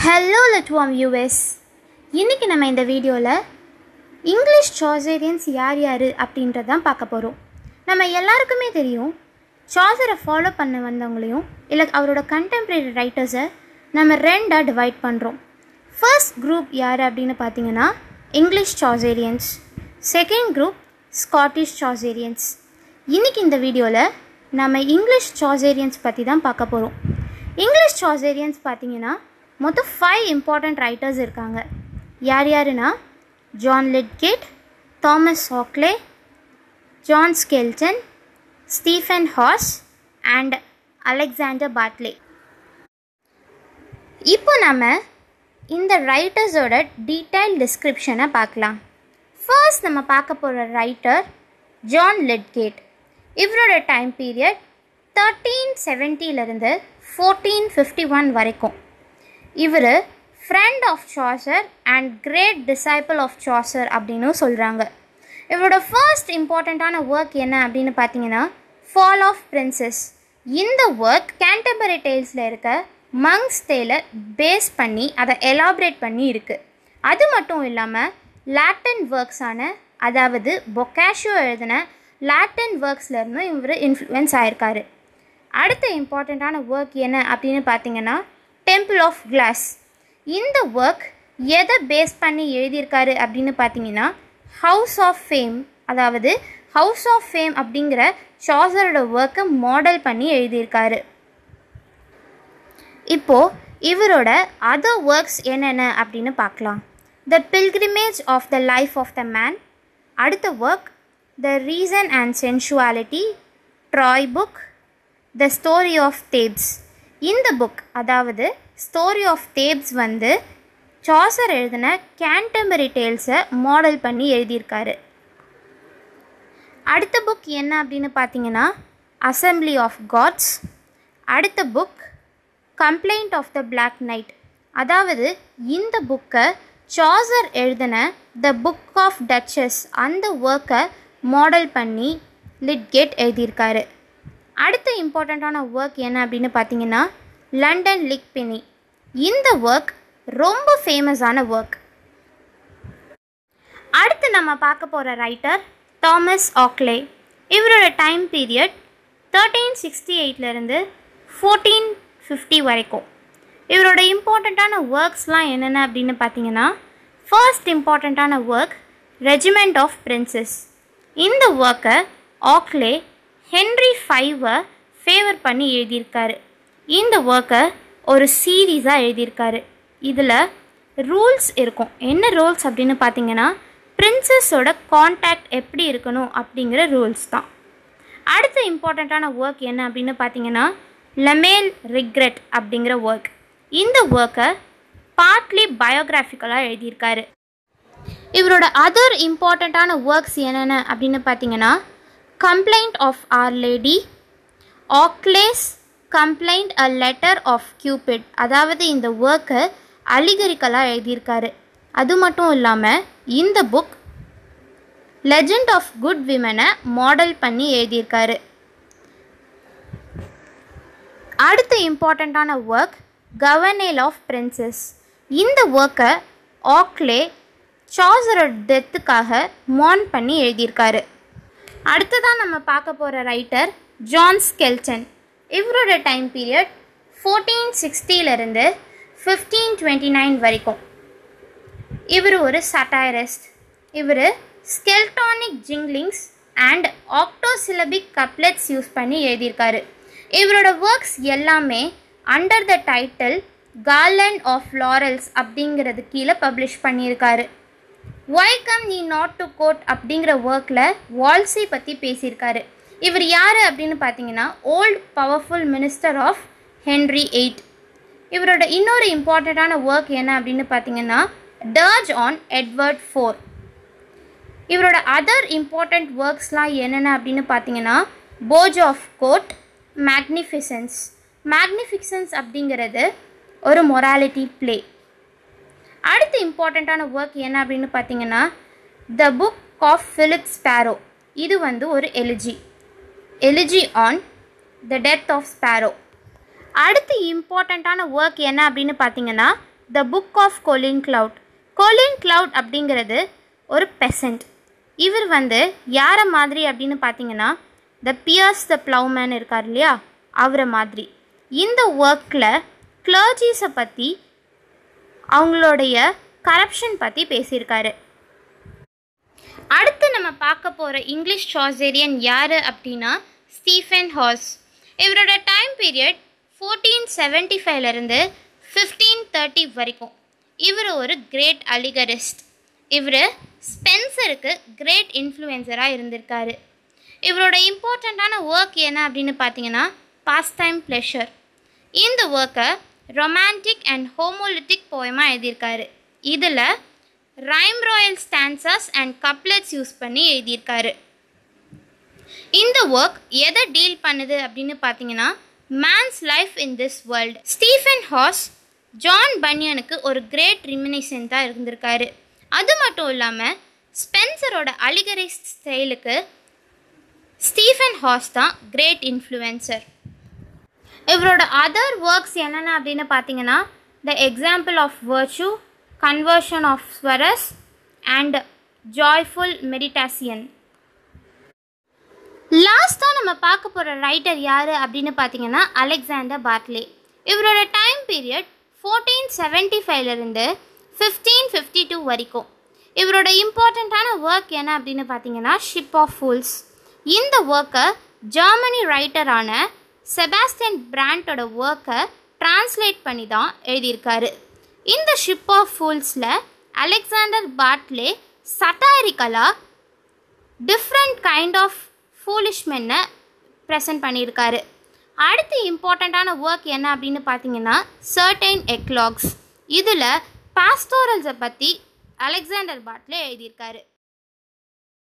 hello லட்வாம் US இன்றைக்கி நம்ம இந்த வீடியோவில் இங்கிலீஷ் சாசேரியன்ஸ் யார் யார் அப்படின்றத தான் பார்க்க போகிறோம் நம்ம எல்லாருக்குமே தெரியும் சாசரை ஃபாலோ பண்ண வந்தவங்களையும் இல்லை அவரோட கண்டெம்ப்ரரி ரைட்டர்ஸை நம்ம ரெண்டாக டிவைட் பண்ணுறோம் ஃபர்ஸ்ட் குரூப் யார் அப்படின்னு பார்த்தீங்கன்னா English Chaucerians second group Scottish Chaucerians இன்றைக்கி இந்த வீடியோவில் நம்ம இங்கிலீஷ் சாசேரியன்ஸ் பற்றி தான் பார்க்க போகிறோம் இங்கிலீஷ் சாசேரியன்ஸ் பார்த்தீங்கன்னா மொத்தம் ஃபைவ் இம்பார்ட்டண்ட் ரைட்டர்ஸ் இருக்காங்க யார் யாருன்னா John Lydgate Thomas Hoccleve John Skelton Stephen Hawes and Alexander Barclay இப்போ நம்ம இந்த ரைட்டர்ஸோட டீட்டெயில் டிஸ்கிரிப்ஷனை பார்க்கலாம் ஃபர்ஸ்ட் நம்ம பார்க்க போகிற ரைட்டர் ஜான் லிட்கேட் இவரோட டைம் பீரியட் தேர்ட்டீன் செவன்ட்டிலேருந்து ஃபோர்டீன் ஃபிஃப்டி ஒன் வரைக்கும் இவர் friend of Chaucer and great disciple of Chaucer அப்படின்னு சொல்கிறாங்க இவரோட ஃபர்ஸ்ட் இம்பார்ட்டண்ட்டான ஒர்க் என்ன அப்படின்னு பார்த்தீங்கன்னா ஃபால் ஆஃப் பிரின்சஸ் இந்த ஒர்க் கேண்டபரி டெய்ல்ஸில் இருக்க மங்ஸ் டேலை பேஸ் பண்ணி அதை எலாபரேட் பண்ணி இருக்குது அது மட்டும் இல்லாமல் லாட்டின் ஒர்க்ஸான அதாவது பொக்காஷோ எழுதின லாட்டின் ஒர்க்ஸ்லேருந்தும் இவர் இன்ஃப்ளூயன்ஸ் ஆயிருக்காரு அடுத்த இம்பார்ட்டண்ட்டான ஒர்க் என்ன அப்படின்னு பார்த்தீங்கன்னா டெம்பிள் ஆஃப் கிளாஸ் இந்த ஒர்க் எதை பேஸ் பண்ணி எழுதியிருக்காரு அப்படின்னு பார்த்தீங்கன்னா ஹவுஸ் ஆஃப் ஃபேம் அதாவது ஹவுஸ் ஆஃப் ஃபேம் அப்படிங்கிற சாசரோட ஒர்க்கை மாடல் பண்ணி எழுதியிருக்காரு இப்போது இவரோட அதர் ஒர்க்ஸ் என்னென்ன அப்படின்னு பார்க்கலாம் the pilgrimage of the life of the man அடுத்த work the reason and sensuality Troy book the story of Thebes இந்த புக் அதாவது ஸ்டோரி ஆஃப் தேப்ஸ் வந்து சாசர் எழுதின கேண்டம்பரி டேல்ஸை மாடல் பண்ணி எழுதியிருக்காரு அடுத்த புக் என்ன அப்படின்னு பார்த்தீங்கன்னா அசம்பிளி ஆஃப் காட்ஸ் அடுத்த book complaint of the black knight அதாவது இந்த புக்கை சாசர் எழுதின த புக் ஆஃப் டச்சஸ் அந்த ஒர்க்கை மாடல் பண்ணி லிட்கேட் எழுதியிருக்காரு அடுத்த இம்பார்ட்டண்ட்டான ஒர்க் என்ன அப்படின்னு பார்த்தீங்கன்னா லண்டன் லிக் பெனி இந்த ஒர்க் ரொம்ப ஃபேமஸான ஒர்க் அடுத்து நம்ம பார்க்க போகிற ரைட்டர் தாமஸ் ஆக்லே இவரோட டைம் பீரியட் தேர்ட்டீன் சிக்ஸ்டி எயிட்லேருந்து ஃபோர்டீன் ஃபிஃப்டி வரைக்கும் இவரோட இம்பார்ட்டண்ட்டான ஒர்க்ஸ்லாம் என்னென்ன அப்படின்னு பார்த்தீங்கன்னா ஃபர்ஸ்ட் இம்பார்ட்டண்ட்டான ஒர்க் ரெஜிமெண்ட் ஆஃப் பிரின்சஸ் இந்த ஒர்க்கை ஆக்லே ஹென்ரி ஃபைவை ஃபேவர் பண்ணி எழுதியிருக்காரு இந்த ஒர்க்கை ஒரு சீரீஸாக எழுதியிருக்காரு இதில் ரூல்ஸ் இருக்கும் என்ன ரூல்ஸ் அப்படின்னு பார்த்தீங்கன்னா பிரின்சஸோட காண்டாக்ட் எப்படி இருக்கணும் அப்படிங்கிற ரூல்ஸ் தான் அடுத்த இம்பார்ட்டண்ட்டான ஒர்க் என்ன அப்படின்னு பார்த்தீங்கன்னா லெமேல் ரிக்ரெட் அப்படிங்கிற ஒர்க் இந்த ஒர்க்கை பார்ட்லி பயோகிராஃபிக்கலாக எழுதியிருக்காரு இவரோட அதர் இம்பார்ட்டண்ட்டான ஒர்க்ஸ் என்னென்ன அப்படின்னு பார்த்தீங்கன்னா complaint of our lady Hoccleve's complaint a letter of Cupid அதாவது இந்த ஒர்க்கை அலிகரிக்கலாக எழுதியிருக்காரு அது மட்டும் இல்லாமல் இந்த புக் லெஜண்ட் ஆஃப் குட் விமனை மாடல் பண்ணி எழுதியிருக்காரு அடுத்த இம்பார்ட்டண்ட்டான ஒர்க் கவர்னேல் ஆஃப் பிரின்சஸ் இந்த ஒர்க்கை ஆக்லே சாசரோட டெத்துக்காக மான் பண்ணி எழுதியிருக்காரு அடுத்ததான் நம்ம பார்க்க போகிற ரைட்டர் ஜான் ஸ்கெல்டன் இவரோட டைம் பீரியட் ஃபோர்டீன் சிக்ஸ்டியிலேருந்து ஃபிஃப்டீன் டுவெண்ட்டி நைன் வரைக்கும் இவர் ஒரு சட்டாயரிஸ்ட் இவர் Skeltonic jinglings and octosyllabic couplets use பண்ணி எழுதியிருக்காரு இவரோட ஒர்க்ஸ் எல்லாமே under the title garland of laurels அப்படிங்கிறது கீழே பப்ளிஷ் பண்ணியிருக்காரு why come ye not to court அப்படிங்கிற ஒர்க்கில் வால்சி பற்றி பேசியிருக்காரு இவர் யார் அப்படின்னு பார்த்தீங்கன்னா old powerful minister of Henry eight இவரோட இன்னொரு இம்பார்ட்டண்ட்டான ஒர்க் என்ன அப்படின்னு பார்த்தீங்கன்னா டர்ஜ் ஆன் எட்வர்ட் ஃபோர் இவரோட அதர் இம்பார்ட்டண்ட் ஒர்க்ஸ்லாம் என்னென்ன அப்படின்னு பார்த்தீங்கன்னா bouge of court magnificence magnificence அப்படிங்கிறது ஒரு மொராலிட்டி ப்ளே அடுத்த இம்பார்ட்டண்ட்டான ஒர்க் என்ன அப்படின்னு பார்த்தீங்கன்னா the book of Philip Sparrow இது வந்து ஒரு elegy elegy on the death of Sparrow அடுத்து இம்பார்ட்டண்ட்டான ஒர்க் என்ன அப்படின்னு பார்த்தீங்கன்னா the book of Colin Clout Colin Clout அப்படிங்கிறது ஒரு பெசன்ட் இவர் வந்து யாரை மாதிரி அப்படின்னு பார்த்தீங்கன்னா த பியர்ஸ் த ப்ளவுமேன் இருக்கார் இல்லையா அவரை மாதிரி இந்த ஒர்க்கில் கிளர்ஜிஸை பற்றி அவங்களுடைய கரப்ஷன் பற்றி பேசியிருக்காரு அடுத்து நம்ம பார்க்க போகிற இங்கிலீஷ் சாசேரியன் யார் அப்படின்னா ஸ்டீஃபன் ஹாஸ் இவரோட டைம் பீரியட் ஃபோர்டீன் செவன்ட்டி ஃபைவ்லேருந்து ஃபிஃப்டீன் தேர்ட்டி வரைக்கும் இவர் ஒரு கிரேட் அலிகரிஸ்ட் இவர் ஸ்பென்சருக்கு கிரேட் இன்ஃப்ளூயன்சராக இருந்திருக்காரு இவரோட இம்பார்ட்டண்ட்டான ஒர்க் என்ன அப்படின்னு பார்த்தீங்கன்னா பாஸ்ட் டைம் ப்ளெஷர் இந்த ஒர்க்கை ரொமான்டிக் அண்ட் ஹோமோலிட்டிக் போயமாக எழுதியிருக்காரு இதில் rhyme royal stanzas and couplets use பண்ணி எழுதியிருக்காரு இந்த ஒர்க் எதை டீல் பண்ணுது அப்படின்னு பார்த்தீங்கன்னா man's life in this world Stephen Hawes John பன்யனுக்கு ஒரு கிரேட் ரிமினிசென்ட்டாக இருந்திருக்காரு அது மட்டும் இல்லாமல் ஸ்பென்சரோட அலிகரை ஸ்டைலுக்கு ஸ்டீஃபன் ஹாஸ் தான் கிரேட் இன்ஃப்ளூயன்சர் இவரோட அதர் ஒர்க்ஸ் என்னென்ன அப்படின்னு பார்த்தீங்கன்னா the example of virtue conversion of swearers and joyful meditation லாஸ்ட்டாக நம்ம பார்க்க போகிற ரைட்டர் யார் அப்படின்னு பார்த்தீங்கன்னா அலெக்சாண்டர் பார்ட்லே இவரோட டைம் பீரியட் ஃபோர்டீன் செவன்ட்டி ஃபைவ்லேருந்து ஃபிஃப்டீன் ஃபிஃப்டி டூ வரைக்கும் இவரோட இம்பார்ட்டண்ட்டான ஒர்க் என்ன அப்படின்னு பார்த்தீங்கன்னா ஷிப் ஆஃப் ஃபூல்ஸ் இந்த ஒர்க்கை ஜெர்மனி ரைட்டரான செபாஸ்டியன் பிராண்டோட ஒர்க்கை டிரான்ஸ்லேட் பண்ணி தான் எழுதியிருக்காரு இந்த ஷிப் ஆஃப் ஃபூல்ஸில் அலெக்சாண்டர் பாட்லே சட்டாரிக்கலாக டிஃப்ரெண்ட் கைண்ட் ஆஃப் ஃபூலிஷ் மென்னை ப்ரெசென்ட் பண்ணியிருக்காரு அடுத்து இம்பார்ட்டண்ட்டான ஒர்க் என்ன அப்படின்னு பார்த்தீங்கன்னா சர்டைன் எக்லாக்ஸ் இதில் பாஸ்டோரல்ஸை பற்றி அலெக்சாண்டர் பாட்லே எழுதியிருக்காரு